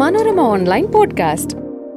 Manorama online podcast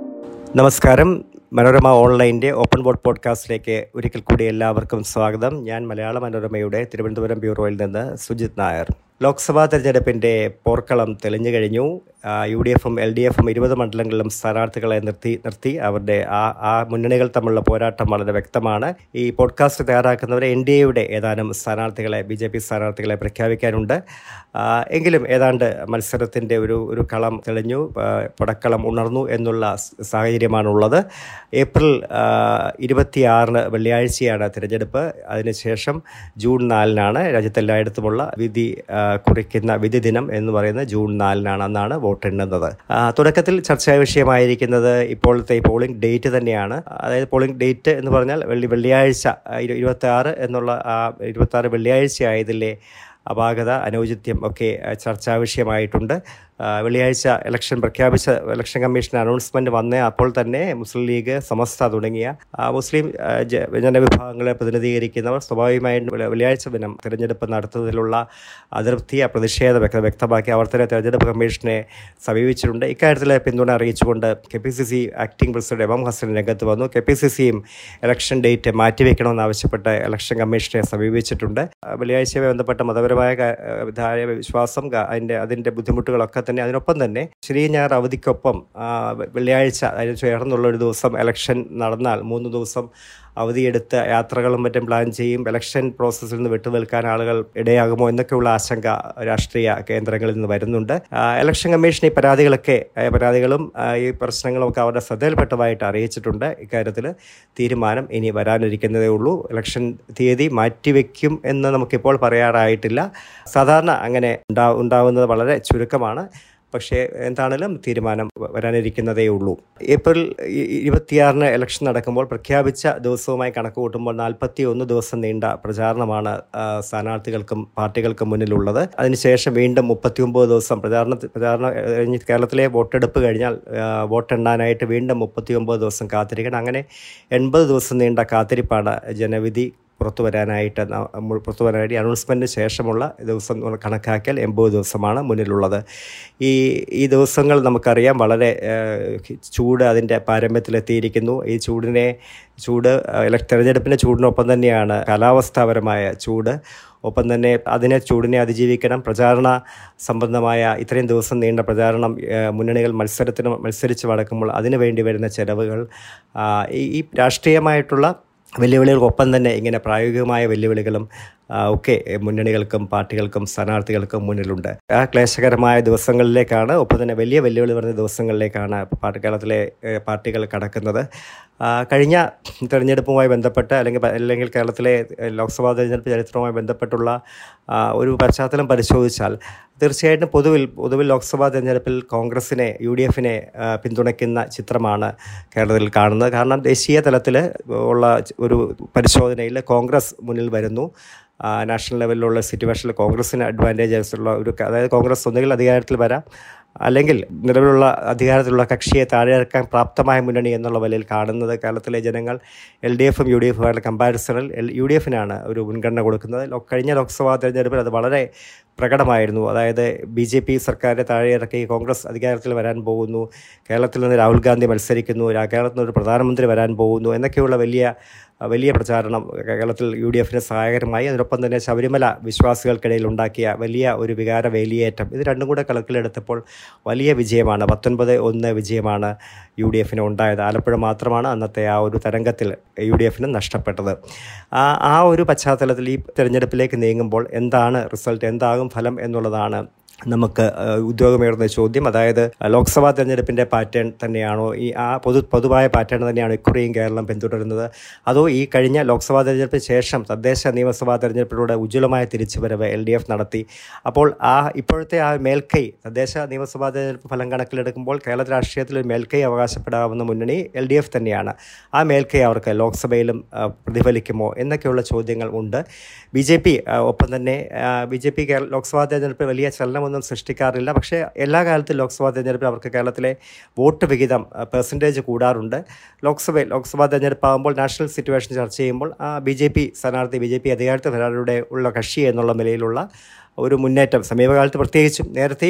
നമസ്കാരം മനോരമ ഓൺലൈൻ്റെ open board പോഡ്കാസ്റ്റിലേക്ക് ഒരിക്കൽ കൂടി എല്ലാവർക്കും സ്വാഗതം ഞാൻ മലയാള മനോരമയുടെ തിരുവനന്തപുരം ബ്യൂറോയിൽ നിന്ന് സുജിത് നായർ ലോക്സഭാ തെരഞ്ഞെടുപ്പിൻ്റെ പോർക്കളം തെളിഞ്ഞു കഴിഞ്ഞു യു ഡി എഫും എൽ ഡി എഫും ഇരുപത് മണ്ഡലങ്ങളിലും സ്ഥാനാർത്ഥികളെ നിർത്തി നിർത്തി അവരുടെ ആ ആ മുന്നണികൾ തമ്മിലുള്ള പോരാട്ടം വളരെ വ്യക്തമാണ് ഈ പോഡ്കാസ്റ്റ് തയ്യാറാക്കുന്നവരെ എൻ ഡി എയുടെ ഏതാനും സ്ഥാനാർത്ഥികളെ ബി ജെ പി സ്ഥാനാർത്ഥികളെ പ്രഖ്യാപിക്കാനുണ്ട് ആ, എങ്കിലും ഏതാണ്ട് മത്സരത്തിൻ്റെ ഒരു ഒരു കളം തെളിഞ്ഞു ആ, പടക്കളം ഉണർന്നു എന്നുള്ള സ് സാഹചര്യമാണുള്ളത് ഏപ്രിൽ ആ, ഇരുപത്തിയാറിന് വെള്ളിയാഴ്ചയാണ് തിരഞ്ഞെടുപ്പ് അതിനുശേഷം ജൂൺ നാലിനാണ് രാജ്യത്തെല്ലായിടത്തുമുള്ള വിധി ആ, കുറിക്കുന്ന വിധി ദിനം എന്ന് പറയുന്നത് ജൂൺ നാലിനാണ് അന്നാണ് വോട്ടെണ്ണുന്നത് ആ, തുടക്കത്തിൽ ചർച്ചാ വിഷയമായിരിക്കുന്നത് ഇപ്പോഴത്തെ ഈ പോളിംഗ് ഡേറ്റ് തന്നെയാണ് അതായത് പോളിംഗ് ഡേറ്റ് എന്ന് പറഞ്ഞാൽ വെള്ളി വെള്ളിയാഴ്ച ഇരുപത്തി ആറ് എന്നുള്ള ആ ഇരുപത്തി ആറ് വെള്ളിയാഴ്ച ആയതിലെ അപാകത അനൗചിത്യം ഒക്കെ ആ, ചർച്ചാ വിഷയമായിട്ടുണ്ട് ആ, വെള്ളിയാഴ്ച ഇലക്ഷൻ പ്രഖ്യാപിച്ച ഇലക്ഷൻ കമ്മീഷൻ അനൗൺസ്മെന്റ് വന്ന അപ്പോൾ തന്നെ മുസ്ലിം ലീഗ് സമസ്ത തുടങ്ങിയ ആ, മുസ്ലിം ആ, ജ- ജനവിഭാഗങ്ങളെ പ്രതിനിധീകരിക്കുന്നവർ സ്വാഭാവികമായിട്ടും വെള്ളി- വെള്ളിയാഴ്ച ദിനം തിരഞ്ഞെടുപ്പ് നടത്തുന്നതിലുള്ള അതൃപ്തി ആ പ്രതിഷേധം വ്യക്ത വ്യക്തമാക്കി അവർ തന്നെ തെരഞ്ഞെടുപ്പ് കമ്മീഷനെ സമീപിച്ചിട്ടുണ്ട് ഇക്കാര്യത്തിൽ പിന്തുണ അറിയിച്ചുകൊണ്ട് K P C C acting president M M Hasan രംഗത്ത് വന്നു കെ പി സി സിയും ഇലക്ഷൻ ഡേറ്റ് മാറ്റിവെക്കണമെന്നാവശ്യപ്പെട്ട് ഇലക്ഷൻ കമ്മീഷനെ സമീപിച്ചിട്ടുണ്ട് ആ, വെള്ളിയാഴ്ചയുമായി ബന്ധപ്പെട്ട മതപരമായ കാ- ആ, ധാര വിശ്വാസം ക- അതിൻ്റെ അതിൻ്റെ ബുദ്ധിമുട്ടുകളൊക്കെ തന്നെ അതിനൊപ്പം തന്നെ ശനി ഞായർ അവധിക്കൊപ്പം ആ, വെ- വെള്ളിയാഴ്ച അതിന് ചേർന്നുള്ള ഒരു ദിവസം ഇലക്ഷൻ നടന്നാൽ മൂന്ന് ദിവസം അവധിയെടുത്ത് യാത്രകളും മറ്റും പ്ലാൻ ചെയ്യും ഇലക്ഷൻ പ്രോസസ്സിൽ നിന്ന് വിട്ടുനിൽക്കാൻ ആളുകൾ ഇടയാകുമോ എന്നൊക്കെയുള്ള ആശങ്ക രാഷ്ട്രീയ കേന്ദ്രങ്ങളിൽ നിന്ന് വരുന്നുണ്ട് ആ, ഇലക്ഷൻ കമ്മീഷൻ ഈ പരാതികളൊക്കെ ആ, പരാതികളും ആ, ഈ പ്രശ്നങ്ങളും ഒക്കെ അവരുടെ ശ്രദ്ധയിൽപ്പെട്ടതായിട്ട് അറിയിച്ചിട്ടുണ്ട് ഇക്കാര്യത്തിൽ തീരുമാനം ഇനി വരാനിരിക്കുന്നതേ ഉള്ളൂ ഇലക്ഷൻ തീയതി മാറ്റിവെക്കും എന്ന് നമുക്കിപ്പോൾ പറയാറായിട്ടില്ല സാധാരണ അങ്ങനെ ഉണ്ടാ ഉണ്ടാവുന്നത് വളരെ ചുരുക്കമാണ് പക്ഷേ എന്താണേലും തീരുമാനം വ- വരാനിരിക്കുന്നതേ ഉള്ളൂ ഏപ്രിൽ ഇ- ഇരുപത്തിയാറിന് ഇലക്ഷൻ നടക്കുമ്പോൾ പ്രഖ്യാപിച്ച ദിവസവുമായി കണക്ക് കൂട്ടുമ്പോൾ നാൽപ്പത്തി ഒന്ന് ദിവസം നീണ്ട പ്രചാരണമാണ് ആ, സ്ഥാനാർത്ഥികൾക്കും പാർട്ടികൾക്കും മുന്നിലുള്ളത് അതിനുശേഷം വീണ്ടും മുപ്പത്തിയൊമ്പത് ദിവസം പ്രചാരണ പ്രചാരണം ഏഹ്, കഴിഞ്ഞ് കേരളത്തിലെ വോട്ടെടുപ്പ് കഴിഞ്ഞാൽ ആ, വോട്ടെണ്ണാനായിട്ട് വീണ്ടും മുപ്പത്തിയൊമ്പത് ദിവസം കാത്തിരിക്കണം അങ്ങനെ എൺപത് ദിവസം നീണ്ട കാത്തിരിപ്പാണ് ജനവിധി പുറത്തു വരാനായിട്ട് ന- മു- പുറത്തു വരാനായിട്ട് അനൗൺസ്മെൻറ്റിന് ശേഷമുള്ള ദിവസം നമ്മൾ കണക്കാക്കിയാൽ എൺപത് ദിവസമാണ് മുന്നിലുള്ളത് ഈ ഈ ദിവസങ്ങൾ നമുക്കറിയാം വളരെ ഏഹ്, ചൂട് അതിൻ്റെ പാരമ്യത്തിലെത്തിയിരിക്കുന്നു ഈ ചൂടിനെ ചൂട് ഇലക്ട് തെരഞ്ഞെടുപ്പിൻ്റെ ചൂടിനൊപ്പം തന്നെയാണ് കാലാവസ്ഥാപരമായ ചൂട് ഒപ്പം തന്നെ അതിനെ ചൂടിനെ അതിജീവിക്കണം പ്രചാരണ സംബന്ധമായ ഇത്രയും ദിവസം നീണ്ട പ്രചാരണം ഏഹ്, മുന്നണികൾ മത്സരത്തിന് മത്സരിച്ച് നടക്കുമ്പോൾ അതിനു വേണ്ടി വരുന്ന ചെലവുകൾ ആ, ഈ ഈ രാഷ്ട്രീയമായിട്ടുള്ള വെല്ലുവിളികൾക്കൊപ്പം തന്നെ ഇങ്ങനെ പ്രായോഗികമായ വെല്ലുവിളികളും ആ, ഒക്കെ മുന്നണികൾക്കും പാർട്ടികൾക്കും സ്ഥാനാർത്ഥികൾക്കും മുന്നിലുണ്ട് ആ ക്ലേശകരമായ ദിവസങ്ങളിലേക്കാണ് ഒപ്പം തന്നെ വലിയ വെല്ലുവിളി വരുന്ന ദിവസങ്ങളിലേക്കാണ് പാർട്ടി കേരളത്തിലെ ഏ, പാർട്ടികൾ കടക്കുന്നത് ആ, കഴിഞ്ഞ തെരഞ്ഞെടുപ്പുമായി ബന്ധപ്പെട്ട് അല്ലെങ്കിൽ പ- അല്ലെങ്കിൽ കേരളത്തിലെ ഏ, ലോക്സഭാ തെരഞ്ഞെടുപ്പ് ചരിത്രവുമായി ബന്ധപ്പെട്ടുള്ള ആ, ഒരു പശ്ചാത്തലം പരിശോധിച്ചാൽ തീർച്ചയായിട്ടും പൊതുവിൽ പൊതുവിൽ ലോക്സഭാ തെരഞ്ഞെടുപ്പിൽ കോൺഗ്രസിനെ യു ഡി എഫിനെ പിന്തുണയ്ക്കുന്ന ചിത്രമാണ് കേരളത്തിൽ കാണുന്നത് കാരണം ദേശീയ തലത്തിൽ ഉള്ള ഒരു പരിശോധനയിൽ കോൺഗ്രസ് മുന്നിൽ വരുന്നു ആ, നാഷണൽ ലെവലിലുള്ള സിറ്റുവേഷനിൽ കോൺഗ്രസിന് അഡ്വാൻറ്റേജ് ആയിട്ടുള്ള ഒരു ക- അതായത് കോൺഗ്രസ് ഒന്നുകിൽ അധികാരത്തിൽ വരാം അല്ലെങ്കിൽ നിലവിലുള്ള അധികാരത്തിലുള്ള കക്ഷിയെ താഴെ ഇറക്കാൻ പ്രാപ്തമായ മുന്നണി എന്നുള്ള നിലയിൽ കാണുന്നത് കേരളത്തിലെ ജനങ്ങൾ എൽ ഡി എഫും യു ഡി എഫുമായുള്ള കമ്പാരിസണിൽ എൽ- യു ഡി എഫിനാണ് ഒരു മുൻഗണന കൊടുക്കുന്നത് ലോ- കഴിഞ്ഞ ലോക്സഭാ തെരഞ്ഞെടുപ്പിൽ അത് വളരെ പ്രകടമായിരുന്നു അതായത് ബി ജെ പി സർക്കാരിനെ താഴെ ഇറക്കി കോൺഗ്രസ് അധികാരത്തിൽ വരാൻ പോകുന്നു കേരളത്തിൽ നിന്ന് രാഹുൽ ഗാന്ധി മത്സരിക്കുന്നു രാ- കേരളത്തിൽ നിന്ന് ഒരു പ്രധാനമന്ത്രി വരാൻ പോകുന്നു എന്നൊക്കെയുള്ള വലിയ വലിയ പ്രചാരണം കേരളത്തിൽ യു ഡി എഫിന് സഹായകരമായി അതിനൊപ്പം തന്നെ ശബരിമല വിശ്വാസികൾക്കിടയിൽ ഉണ്ടാക്കിയ വലിയ ഒരു വികാര വേലിയേറ്റം ഇത് രണ്ടും കൂടെ കണക്കിലെടുത്തപ്പോൾ വലിയ വിജയമാണ് പത്തൊൻപത് ഒന്ന് വിജയമാണ് യു ഡി എഫിന് ഉണ്ടായത് ആലപ്പുഴ മാത്രമാണ് അന്നത്തെ ആ ഒരു തരംഗത്തിൽ യു ഡി എഫിന് നഷ്ടപ്പെട്ടത് ആ ആ ഒരു പശ്ചാത്തലത്തിൽ ഈ തെരഞ്ഞെടുപ്പിലേക്ക് നീങ്ങുമ്പോൾ എന്താണ് റിസൾട്ട് എന്താകും ഫലം എന്നുള്ളതാണ് നമുക്ക് ഏഹ്, ഉദ്യോഗമേറുന്ന ചോദ്യം അതായത് ലോക്സഭാ തെരഞ്ഞെടുപ്പിൻ്റെ പാറ്റേൺ തന്നെയാണോ ഈ ആ പൊതു പൊതുവായ പാറ്റേൺ തന്നെയാണോ ഇക്കുറിയും കേരളം പിന്തുടരുന്നത് അതോ ഈ കഴിഞ്ഞ ലോക്സഭാ തെരഞ്ഞെടുപ്പിന് ശേഷം തദ്ദേശ നിയമസഭാ തെരഞ്ഞെടുപ്പിലൂടെ ഉജ്ജ്വലമായ തിരിച്ചുവരവ് എൽ ഡി എഫ് നടത്തി അപ്പോൾ ആ ഇപ്പോഴത്തെ ആ മേൽക്കൈ തദ്ദേശ നിയമസഭാ തെരഞ്ഞെടുപ്പ് ഫലം കണക്കിലെടുക്കുമ്പോൾ കേരള രാഷ്ട്രീയത്തിൽ ഒരു മേൽക്കൈ അവകാശപ്പെടാവുന്ന മുന്നണി എൽ ഡി എഫ് തന്നെയാണ് ആ മേൽക്കൈ അവർക്ക് ലോക്സഭയിലും ആ, പ്രതിഫലിക്കുമോ എന്നൊക്കെയുള്ള ചോദ്യങ്ങൾ ഉണ്ട് ബി ജെ പി ഒപ്പം തന്നെ ബി ജെ പി ലോക്സഭാ തെരഞ്ഞെടുപ്പിൽ വലിയ ചലനമൊന്നും സൃഷ്ടിക്കാറില്ല പക്ഷേ എല്ലാ കാലത്തും ലോക്സഭാ തെരഞ്ഞെടുപ്പിൽ അവർക്ക് കേരളത്തിലെ വോട്ട് വിഹിതം പെർസെൻറ്റേജ് കൂടാറുണ്ട് ലോക്സഭയിൽ ലോക്സഭാ തെരഞ്ഞെടുപ്പാകുമ്പോൾ നാഷണൽ സിറ്റുവേഷൻ ചർച്ച ചെയ്യുമ്പോൾ ആ ബി ജെ പി സ്ഥാനാർത്ഥി ബി ജെ പി അധികാരത്തിൽ വരാനുള്ള ഉള്ള കക്ഷി എന്നുള്ള നിലയിലുള്ള ഒരു മുന്നേറ്റം സമീപകാലത്ത് പ്രത്യേകിച്ചും നേരത്തെയും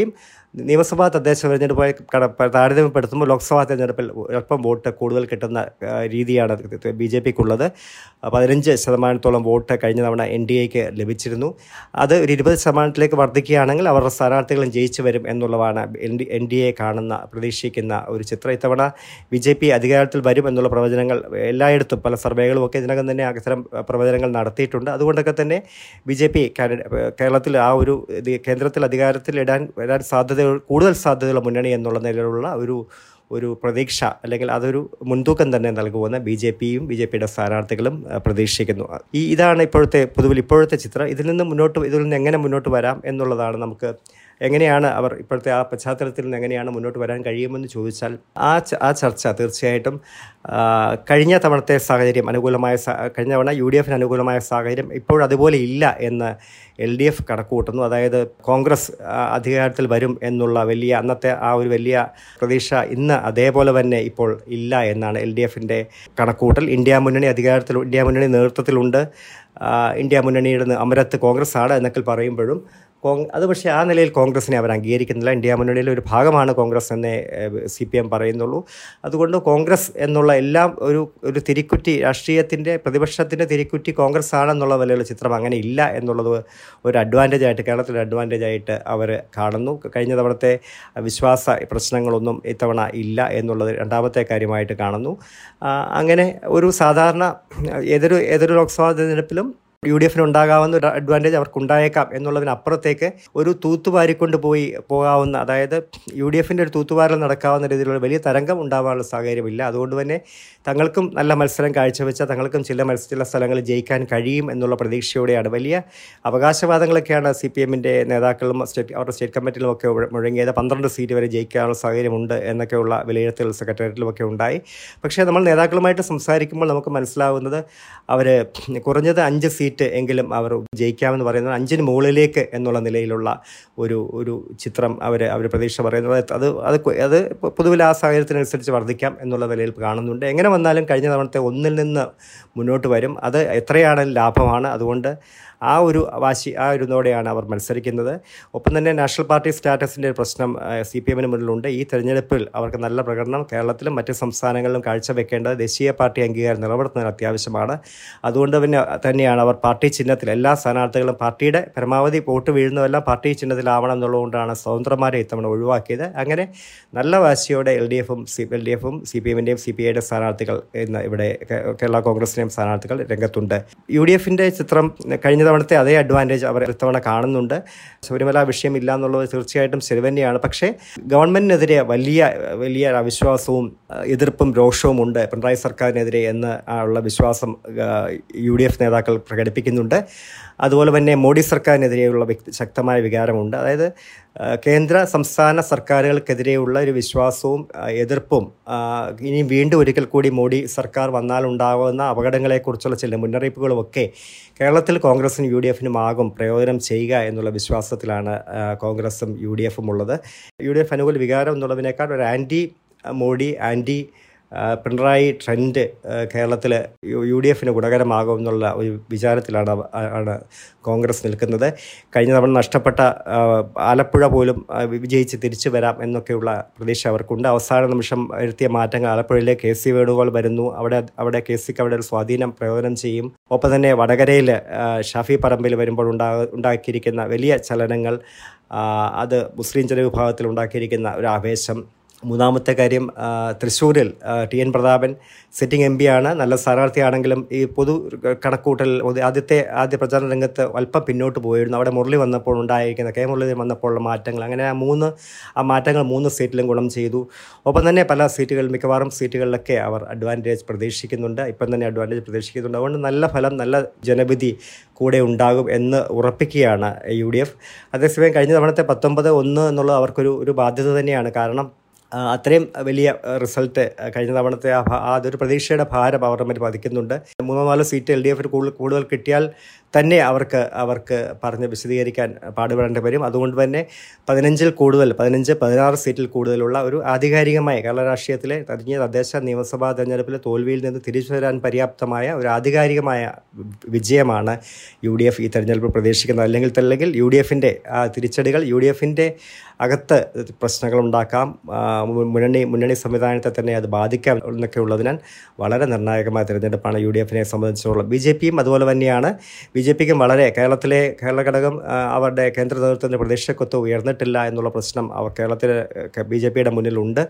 നിയമസഭാ തദ്ദേശ തെരഞ്ഞെടുപ്പുമായി കട താരതമ്യപ്പെടുത്തുമ്പോൾ ലോക്സഭാ തെരഞ്ഞെടുപ്പിൽ അല്പം വോട്ട് കൂടുതൽ കിട്ടുന്ന ആ, രീതിയാണ് ബി ജെ പിക്കുള്ളത് പതിനഞ്ച് ശതമാനത്തോളം വോട്ട് കഴിഞ്ഞ തവണ എൻ ഡി എക്ക് ലഭിച്ചിരുന്നു അത് ഒരു ഇരുപത് ശതമാനത്തിലേക്ക് വർദ്ധിക്കുകയാണെങ്കിൽ അവരുടെ സ്ഥാനാർത്ഥികളും ജയിച്ചു വരും എന്നുള്ളതാണ് N D N D A കാണുന്ന പ്രതീക്ഷിക്കുന്ന ഒരു ചിത്രം ഇത്തവണ ബി ജെ പി അധികാരത്തിൽ വരും എന്നുള്ള പ്രവചനങ്ങൾ എല്ലായിടത്തും പല സർവേകളും ഒക്കെ ഇതിനകം തന്നെ അത്തരം പ്രവചനങ്ങൾ നടത്തിയിട്ടുണ്ട് അതുകൊണ്ടൊക്കെ തന്നെ ബി ജെ പി കേരളത്തിൽ ആ ഒരു ഇത് കേന്ദ്രത്തിൽ അധികാരത്തിൽ ഇടാൻ വരാൻ സാധ്യതകൾ കൂടുതൽ സാധ്യതയുള്ള മുന്നണി എന്നുള്ള നിലയിലുള്ള ഒരു ഒരു പ്രതീക്ഷ അല്ലെങ്കിൽ അതൊരു മുൻതൂക്കം തന്നെ നൽകുമെന്ന് ബി ജെ പിയും ബി ജെ പിയുടെ സ്ഥാനാർത്ഥികളും ആ, പ്രതീക്ഷിക്കുന്നു ഈ ഇതാണ് ഇപ്പോഴത്തെ പൊതുവിൽ ഇപ്പോഴത്തെ ചിത്രം ഇതിൽ നിന്ന് മുന്നോട്ട് ഇതിൽ നിന്ന് എങ്ങനെ മുന്നോട്ട് വരാം എന്നുള്ളതാണ് നമുക്ക് എങ്ങനെയാണ് അവർ ഇപ്പോഴത്തെ ആ പശ്ചാത്തലത്തിൽ നിന്ന് എങ്ങനെയാണ് മുന്നോട്ട് വരാൻ കഴിയുമെന്ന് ചോദിച്ചാൽ ആ ച- ആ ചർച്ച തീർച്ചയായിട്ടും ആ, കഴിഞ്ഞ തവണത്തെ സാഹചര്യം അനുകൂലമായ സാ- കഴിഞ്ഞ തവണ യു ഡി എഫിന് അനുകൂലമായ സാഹചര്യം ഇപ്പോഴതുപോലെ ഇല്ല എന്ന് എൽ ഡി എഫ് കണക്കുകൂട്ടുന്നു അതായത് കോൺഗ്രസ് ആ, അധികാരത്തിൽ വരും എന്നുള്ള വലിയ അന്നത്തെ ആ ഒരു വലിയ പ്രതീക്ഷ ഇന്ന് അതേപോലെ തന്നെ ഇപ്പോൾ ഇല്ല എന്നാണ് എൽ ഡി എഫിൻ്റെ കണക്കുകൂട്ടൽ ഇന്ത്യ മുന്നണി അധികാരത്തിൽ ഇന്ത്യ മുന്നണി നേതൃത്വത്തിലുണ്ട് ആ, ഇന്ത്യ മുന്നണിയുടെ നേ- അമരത്ത് കോൺഗ്രസ് ആണ് എന്നൊക്കെ പറയുമ്പോഴും കോങ് അത് പക്ഷേ ആ നിലയിൽ കോൺഗ്രസിനെ അവർ അംഗീകരിക്കുന്നില്ല ഇന്ത്യ മുന്നണിയിലെ ഒരു ഭാഗമാണ് കോൺഗ്രസ് എന്നേ സി പി എം പറയുന്നുള്ളൂ അതുകൊണ്ട് കോൺഗ്രസ് എന്നുള്ള എല്ലാം ഒരു ഒരു തിരിക്കുറ്റി രാഷ്ട്രീയത്തിൻ്റെ പ്രതിപക്ഷത്തിൻ്റെ തിരിക്കുറ്റി കോൺഗ്രസ് ആണെന്നുള്ള നിലയിലുള്ള ചിത്രം അങ്ങനെ ഇല്ല എന്നുള്ളത് ഒരു അഡ്വാൻറ്റേജ് ആയിട്ട് കേരളത്തിൽ അഡ്വാൻറ്റേജ് ആയിട്ട് അവർ കാണുന്നു കഴിഞ്ഞ തവണത്തെ വിശ്വാസ പ്രശ്നങ്ങളൊന്നും ഇത്തവണ ഇല്ല എന്നുള്ളത് രണ്ടാമത്തെ കാര്യമായിട്ട് കാണുന്നു ആ, അങ്ങനെ ഒരു സാധാരണ ഏതൊരു ഏതൊരു ലോക്സഭാ തെരഞ്ഞെടുപ്പിലും യു ഡി എഫിന് ഉണ്ടാകാവുന്ന ഒരു അഡ്വാൻറ്റേജ് അവർക്കുണ്ടായേക്കാം എന്നുള്ളതിനപ്പുറത്തേക്ക് ഒരു തൂത്തുവാരിക്കൊണ്ട് പോയി പോകാവുന്ന അതായത് യു ഡി എഫിൻ്റെ ഒരു തൂത്തുവാരൽ നടക്കാവുന്ന രീതിയിലുള്ള വലിയ തരംഗം ഉണ്ടാവാനുള്ള സാഹചര്യമില്ല അതുകൊണ്ട് തന്നെ തങ്ങൾക്കും നല്ല മത്സരം കാഴ്ചവെച്ച തങ്ങൾക്കും ചില മത്സര ചില സ്ഥലങ്ങളിൽ ജയിക്കാൻ കഴിയും എന്നുള്ള പ്രതീക്ഷയോടെയാണ് വലിയ അവകാശവാദങ്ങളൊക്കെയാണ് സി പി എമ്മിൻ്റെ നേതാക്കളും സ്റ്റേറ്റ് അവരുടെ സ്റ്റേറ്റ് കമ്മിറ്റിയിലും ഒക്കെ മുഴങ്ങിയത് പന്ത്രണ്ട് സീറ്റ് വരെ ജയിക്കാനുള്ള സാഹചര്യമുണ്ട് എന്നൊക്കെയുള്ള വിലയിരുത്തൽ സെക്രട്ടേറിയറ്റിലുമൊക്കെ ഉണ്ടായി പക്ഷേ നമ്മൾ നേതാക്കളുമായിട്ട് സംസാരിക്കുമ്പോൾ നമുക്ക് മനസ്സിലാവുന്നത് അവർ കുറഞ്ഞത് അഞ്ച് സീറ്റ് എങ്കിലും അവർ ജയിക്കാമെന്ന് പറയുന്നത് അഞ്ചിന് മുകളിലേക്ക് എന്നുള്ള നിലയിലുള്ള ഒരു ഒരു ചിത്രം അവർ അവർ പ്രതീക്ഷ പറയുന്നത് അത് അത് കൊ- അത് പൊതുവിൽ ആ സാഹചര്യത്തിനനുസരിച്ച് വർദ്ധിക്കാം എന്നുള്ള നിലയിൽ കാണുന്നുണ്ട് എങ്ങനെ വന്നാലും കഴിഞ്ഞ തവണത്തെ ഒന്നിൽ നിന്ന് മുന്നോട്ട് വരും അത് എത്രയാണെങ്കിലും ലാഭമാണ് അതുകൊണ്ട് ആ ഒരു വാശി ആ ഒരു ഇതോടെയാണ് അവർ മത്സരിക്കുന്നത് ഒപ്പം തന്നെ നാഷണൽ പാർട്ടി സ്റ്റാറ്റസിൻ്റെ ഒരു പ്രശ്നം സി പി എമ്മിന് മുന്നിലുണ്ട് ഈ തെരഞ്ഞെടുപ്പിൽ അവർക്ക് നല്ല പ്രകടനം കേരളത്തിലും മറ്റ് സംസ്ഥാനങ്ങളിലും കാഴ്ചവെക്കേണ്ടത് ദേശീയ പാർട്ടി അംഗീകാരം നിലനിർത്തുന്നതിന് അത്യാവശ്യമാണ് അതുകൊണ്ട് പിന്നെ തന്നെയാണ് അവർ പാർട്ടി ചിഹ്നത്തിൽ എല്ലാ സ്ഥാനാർത്ഥികളും പാർട്ടിയുടെ പരമാവധി വോട്ട് വീഴുന്നതെല്ലാം പാർട്ടി ചിഹ്നത്തിലാവണം എന്നുള്ളതുകൊണ്ടാണ് സ്വതന്ത്രമാരെ ഇത്തവണ ഒഴിവാക്കിയത് അങ്ങനെ നല്ല വാശിയോടെ എൽ ഡി എഫും സി എൽ ഡി എഫും സി പി എമ്മിൻ്റെയും സി പി ഐയുടെ സ്ഥാനാർത്ഥികൾ ഇന്ന് ഇവിടെ കേ- കേരള കോൺഗ്രസിൻ്റെയും സ്ഥാനാർത്ഥികൾ രംഗത്തുണ്ട് യു ഡി എഫിൻ്റെ ചിത്രം കഴിഞ്ഞ തവണത്തെ അതേ അഡ്വാൻറ്റേജ് അവർ ഇത്തവണ കാണുന്നുണ്ട് ശബരിമല വിഷയമില്ല എന്നുള്ളത് തീർച്ചയായിട്ടും ശരി തന്നെയാണ് പക്ഷേ ഗവൺമെൻറ്റിനെതിരെ വലിയ വലിയ അവിശ്വാസവും അഹ് എതിർപ്പും രോഷവും ഉണ്ട് പിണറായി സർക്കാരിനെതിരെ എന്ന് ഉള്ള വിശ്വാസം യു ഡി എഫ് നേതാക്കൾ പ്രകടിപ്പിക്കുന്നുണ്ട് അതുപോലെ തന്നെ മോഡി സർക്കാരിനെതിരെയുള്ള വ്യക്തി ശക്തമായ വികാരമുണ്ട് അതായത് ആ, കേന്ദ്ര സംസ്ഥാന സർക്കാരുകൾക്കെതിരെയുള്ള ഒരു വിശ്വാസവും ആ, എതിർപ്പും ആ, ഇനി വീണ്ടും ഒരിക്കൽ കൂടി മോഡി സർക്കാർ വന്നാൽ ഉണ്ടാകുന്ന അപകടങ്ങളെക്കുറിച്ചുള്ള ചില മുന്നറിയിപ്പുകളുമൊക്കെ കേരളത്തിൽ കോൺഗ്രസിനും യു ഡി എഫിനും ആകും പ്രയോജനം ചെയ്യുക എന്നുള്ള വിശ്വാസത്തിലാണ് ആ, കോൺഗ്രസും യു ഡി എഫും ഉള്ളത് യു ഡി എഫ് അനുകൂല വികാരം എന്നുള്ളതിനേക്കാൾ ഒരു ആൻറ്റി മോഡി ആൻറ്റി ആ, പിണറായി ട്രെൻഡ് കേരളത്തിൽ യു ഡി എഫിന് ഗുണകരമാകും എന്നുള്ള ഒരു വിചാരത്തിലാണ് അവ- ആണ് കോൺഗ്രസ് നിൽക്കുന്നത് കഴിഞ്ഞ തവണ നഷ്ടപ്പെട്ട ആ, ആലപ്പുഴ പോലും ആ, വിജയിച്ച് തിരിച്ചു വരാം എന്നൊക്കെയുള്ള പ്രതീക്ഷ അവർക്കുണ്ട് അവസാന നിമിഷം വരുത്തിയ മാറ്റങ്ങൾ ആലപ്പുഴയിലെ കെ സി വേണുഗോപാൽ വരുന്നു അവിടെ അവിടെ കെ സിക്ക് അവിടെ ഒരു സ്വാധീനം പ്രയോജനം ചെയ്യും ഒപ്പം തന്നെ വടകരയിൽ ആ, ഷാഫി പറമ്പിൽ വരുമ്പോൾ ഉണ്ടാ ഉണ്ടാക്കിയിരിക്കുന്ന വലിയ ചലനങ്ങൾ ആ, അത് മുസ്ലിം ജനവിഭാഗത്തിൽ ഉണ്ടാക്കിയിരിക്കുന്ന ഒരു ആവേശം മൂന്നാമത്തെ കാര്യം ആ, തൃശ്ശൂരിൽ ആ, T N Prathapan sitting M ആണ് നല്ല സ്ഥാനാർത്ഥിയാണെങ്കിലും ഈ പൊതു കണക്കൂട്ടൽ പൊതു- ആദ്യത്തെ ആദ്യ പ്രചാരണ രംഗത്ത് അല്പം പിന്നോട്ട് പോയിരുന്നു അവിടെ മുരളി വന്നപ്പോൾ ഉണ്ടായിരിക്കുന്ന കെ മുരളീധരൻ വന്നപ്പോഴുള്ള മാറ്റങ്ങൾ അങ്ങനെ ആ മൂന്ന് ആ മാറ്റങ്ങൾ മൂന്ന് സീറ്റിലും ഗുണം ചെയ്തു ഒപ്പം തന്നെ പല സീറ്റുകളിൽ മിക്കവാറും സീറ്റുകളിലൊക്കെ അവർ അഡ്വാൻറ്റേജ് പ്രതീക്ഷിക്കുന്നുണ്ട് ഇപ്പം തന്നെ അഡ്വാൻറ്റേജ് പ്രതീക്ഷിക്കുന്നുണ്ട് അതുകൊണ്ട് നല്ല ഫലം നല്ല ജനവിധി കൂടെ ഉണ്ടാകും എന്ന് ഉറപ്പിക്കുകയാണ് യു ഡി എഫ് അതേസമയം കഴിഞ്ഞ തവണത്തെ പത്തൊമ്പത് ഒന്ന് എന്നുള്ളത് അവർക്കൊരു ഒരു ബാധ്യത തന്നെയാണ് കാരണം ആ, അത്രയും വലിയ റിസൾട്ട് കഴിഞ്ഞ തവണത്തെ ആ ഭ- ആ അതൊരു പ്രതീക്ഷയുടെ ഭാരം അവരുടെ മേൽ പതിക്കുന്നുണ്ട് മൂന്നോ നാലോ സീറ്റ് എൽ ഡി എഫിന് കൂടുതൽ കൂടുതൽ കിട്ടിയാൽ തന്നെ അവർക്ക് അവർക്ക് പറഞ്ഞ് വിശദീകരിക്കാൻ പാടുപെടേണ്ടി വരും അതുകൊണ്ട് തന്നെ പതിനഞ്ചിൽ കൂടുതൽ പതിനഞ്ച് പതിനാറ് സീറ്റിൽ കൂടുതലുള്ള ഒരു ആധികാരികമായ കേരള രാഷ്ട്രീയത്തിലെ കഴിഞ്ഞ തദ്ദേശ നിയമസഭാ തെരഞ്ഞെടുപ്പിലെ തോൽവിയിൽ നിന്ന് തിരിച്ചു വരാൻ പര്യാപ്തമായ ഒരു ആധികാരികമായ വിജയമാണ് യു ഡി എഫ് ഈ തെരഞ്ഞെടുപ്പ് പ്രതീക്ഷിക്കുന്നത് അല്ലെങ്കിൽ അല്ലെങ്കിൽ യു ഡി എഫിൻ്റെ തിരിച്ചടികൾ യു ഡി എഫിൻ്റെ അകത്ത് പ്രശ്നങ്ങളുണ്ടാക്കാം മുന്നണി മുന്നണി സംവിധാനത്തെ തന്നെ അത് ബാധിക്കാം എന്നൊക്കെ ഉള്ളതിനാൽ വളരെ നിർണായകമായ തിരഞ്ഞെടുപ്പാണ് യു ഡി എഫിനെ സംബന്ധിച്ചുള്ളത് ബി ജെ പിയും അതുപോലെ തന്നെയാണ് ബി ജെ പിക്കും വളരെ കേരളത്തിലെ കേരള ഘടകം അവരുടെ കേന്ദ്ര നേതൃത്വത്തിൻ്റെ പ്രതീക്ഷക്കൊത്ത് ഉയർന്നിട്ടില്ല എന്നുള്ള പ്രശ്നം അവർ കേരളത്തിലെ ബി ജെ പിയുടെ മുന്നിലുണ്ട്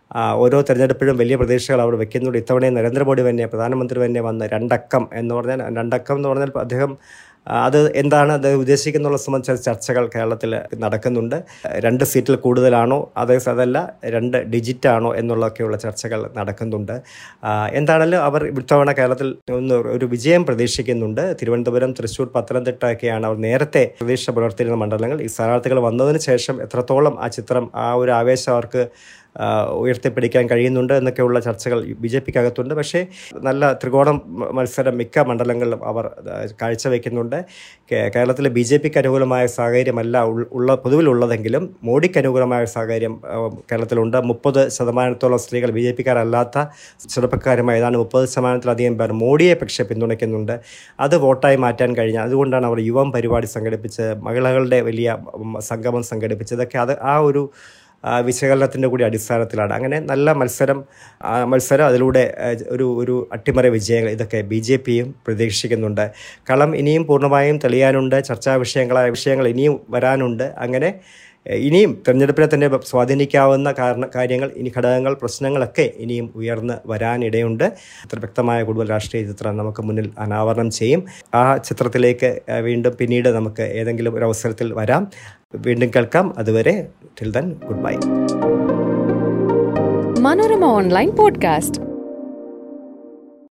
ഓരോ തെരഞ്ഞെടുപ്പിലും വലിയ പ്രതീക്ഷകൾ അവർ വെക്കുന്നുണ്ട് ഇത്തവണയും നരേന്ദ്രമോദി തന്നെ പ്രധാനമന്ത്രി തന്നെ വന്ന് രണ്ടക്കം എന്ന് പറഞ്ഞാൽ രണ്ടക്കം എന്ന് പറഞ്ഞാൽ അദ്ദേഹം അത് എന്താണ് അത് ഉദ്ദേശിക്കുന്നുള്ള സംബന്ധിച്ച ചർച്ചകൾ കേരളത്തിൽ നടക്കുന്നുണ്ട് രണ്ട് സീറ്റിൽ കൂടുതലാണോ അതേ അതല്ല രണ്ട് ഡിജിറ്റാണോ എന്നുള്ളതൊക്കെയുള്ള ചർച്ചകൾ നടക്കുന്നുണ്ട് എന്താണല്ലോ അവർ ഇത്തവണ കേരളത്തിൽ ഒന്ന് ഒരു വിജയം പ്രതീക്ഷിക്കുന്നുണ്ട് തിരുവനന്തപുരം തൃശ്ശൂർ പത്തനംതിട്ട ഒക്കെയാണ് അവർ നേരത്തെ പ്രതീക്ഷ പുലർത്തിയിരുന്ന മണ്ഡലങ്ങൾ ഈ സ്ഥാനാർത്ഥികൾ വന്നതിന് ശേഷം എത്രത്തോളം ആ ചിത്രം ആ ഒരു ആവേശം അവർക്ക് ഉയർത്തിപ്പിടിക്കാൻ കഴിയുന്നുണ്ട് എന്നൊക്കെയുള്ള ചർച്ചകൾ ബി ജെ പിക്ക് അകത്തുണ്ട് പക്ഷേ നല്ല ത്രികോണം മത്സരം മിക്ക മണ്ഡലങ്ങളിലും അവർ കാഴ്ചവെക്കുന്നുണ്ട് കേരളത്തിലെ ബി ജെ പിക്ക് അനുകൂലമായ സാഹചര്യമല്ല ഉള്ള പൊതുവിലുള്ളതെങ്കിലും മോഡിക്ക് അനുകൂലമായ സാഹചര്യം കേരളത്തിലുണ്ട് മുപ്പത് ശതമാനത്തോളം സ്ത്രീകൾ ബി ജെ പിക്കാരല്ലാത്ത ചെറുപ്പക്കാരുമായി ഏതാണ്ട് മുപ്പത് ശതമാനത്തിലധികം പേർ മോഡിയെ പക്ഷേ പിന്തുണയ്ക്കുന്നുണ്ട് അത് വോട്ടായി മാറ്റാൻ കഴിഞ്ഞ അതുകൊണ്ടാണ് അവർ യുവം പരിപാടി സംഘടിപ്പിച്ച് മഹിളകളുടെ വലിയ സംഗമം സംഘടിപ്പിച്ചത് ഇതൊക്കെ അത് ആ ഒരു വിശകലനത്തിൻ്റെ കൂടി അടിസ്ഥാനത്തിലാണ് അങ്ങനെ നല്ല മത്സരം മത്സരം അതിലൂടെ ഒരു ഒരു അട്ടിമറി വിജയങ്ങൾ ഇതൊക്കെ ബി ജെ പിയും പ്രതീക്ഷിക്കുന്നുണ്ട് കളം ഇനിയും പൂർണ്ണമായും തെളിയാനുണ്ട് ചർച്ചാ വിഷയങ്ങളായ വിഷയങ്ങൾ ഇനിയും വരാനുണ്ട് അങ്ങനെ ഇനിയും തെരഞ്ഞെടുപ്പിനെ തന്നെ സ്വാധീനിക്കാവുന്ന കാരണ കാര്യങ്ങൾ ഇനി ഘടകങ്ങൾ പ്രശ്നങ്ങളൊക്കെ ഇനിയും ഉയർന്ന് വരാനിടയുണ്ട് അത്ര വ്യക്തമായ കൂടുതൽ രാഷ്ട്രീയ ചിത്രം നമുക്ക് മുന്നിൽ അനാവരണം ചെയ്യും ആ ചിത്രത്തിലേക്ക് വീണ്ടും പിന്നീട് നമുക്ക് ഏതെങ്കിലും ഒരു അവസരത്തിൽ വരാം വീണ്ടും കേൾക്കാം അതുവരെ till then good bye Manorama online podcast